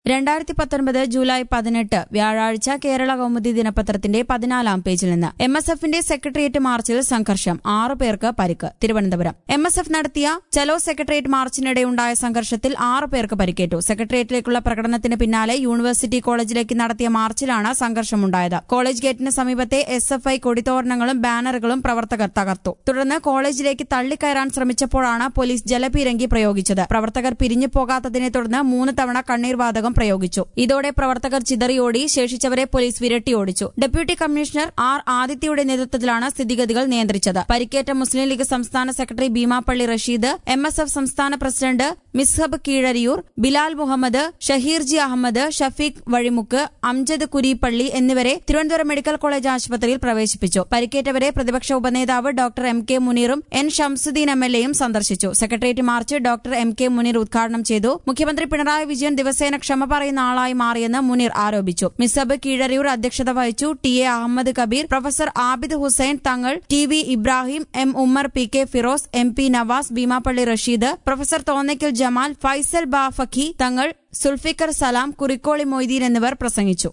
രണ്ടായിരത്തി പത്തൊൻപത് ജൂലൈ പതിനെട്ട് വ്യാഴാഴ്ച കേരള കൗമുദി ദിനപത്രത്തിന്റെ പതിനാലാം പേജിൽ നിന്ന് എം എസ് എഫിന്റെ സെക്രട്ടേറിയറ്റ് മാർച്ചിൽ സംഘർഷം ആറു പേർക്ക് പരിക്ക് തിരുവനന്തപുരം എം എസ് എഫ് നടത്തിയ ചലോ സെക്രട്ടേറിയറ്റ് മാർച്ചിനിടെയുണ്ടായ സംഘർഷത്തിൽ ആറു പേർക്ക് പരിക്കേറ്റു സെക്രട്ടേറിയറ്റിലേക്കുള്ള പ്രകടനത്തിന് പിന്നാലെ യൂണിവേഴ്സിറ്റി കോളേജിലേക്ക് നടത്തിയ മാർച്ചിലാണ് സംഘർഷമുണ്ടായത് കോളേജ് ഗേറ്റിന് സമീപത്തെ എസ് എഫ് ഐ കൊടിത്തോരണങ്ങളും ബാനറുകളും പ്രവർത്തകർ തകർത്തു തുടർന്ന് കോളേജിലേക്ക് തള്ളിക്കയറാൻ ശ്രമിച്ചപ്പോഴാണ് പോലീസ് ജലപീരങ്കി പ്രയോഗിച്ചത് പ്രവർത്തകർ പിരിഞ്ഞു പോകാത്തതിനെ തുടർന്ന് മൂന്ന് തവണ കണ്ണീർ വാതകം പ്രയോഗിച്ചു ഇതോടെ പ്രവർത്തകർ ചിതറിയോടി ശേഷിച്ചവരെ പോലീസ് വിരട്ടിയോടിച്ചു ഡെപ്യൂട്ടി കമ്മീഷണർ ആർ ആദിത്യയുടെ നേതൃത്വത്തിലാണ് സ്ഥിതിഗതികൾ നിയന്ത്രിച്ചത് പരിക്കേറ്റ മുസ്ലിം ലീഗ് സംസ്ഥാന secretary Beemapally Rasheed M S F സംസ്ഥാന പ്രസിഡന്റ് മിസ്ഹബ് കീഴരിയൂർ ബിലാൽ മുഹമ്മദ് ഷഹീർജി അഹമ്മദ് ഷഫീഖ് വഴിമുക്ക് അംജദ് കുരീപ്പള്ളി എന്നിവരെ തിരുവനന്തപുരം മെഡിക്കൽ കോളേജ് ആശുപത്രിയിൽ പ്രവേശിപ്പിച്ചു പരിക്കേറ്റവരെ പ്രതിപക്ഷ ഉപനേതാവ് ഡോക്ടർ എം കെ മുനീറും എൻ ഷംസുദ്ദീൻ എം എൽ എയും സന്ദർശിച്ചു secretariat march doctor M K Muneer ഉദ്ഘാടനം ചെയ്തു മുഖ്യമന്ത്രി പിണറായി വിജയൻ ദിവസേന ക്ഷമ പറയുന്ന ആളായി മാറിയെന്ന് മുനീർ ആരോപിച്ചു മിസബ് കീഴരിയൂർ അധ്യക്ഷത വഹിച്ചു T A Ahammed Kabeer professor Abid Hussain Thangal T V Ibrahim M Ummer P K Firoz M P Navas Beemapally Rasheed professor Thonnakkal Jamal Faisal Bafakhy Thangal Sulfikar സലാം കുറിക്കോളി മൊയ്തീൻ എന്നിവർ പ്രസംഗിച്ചു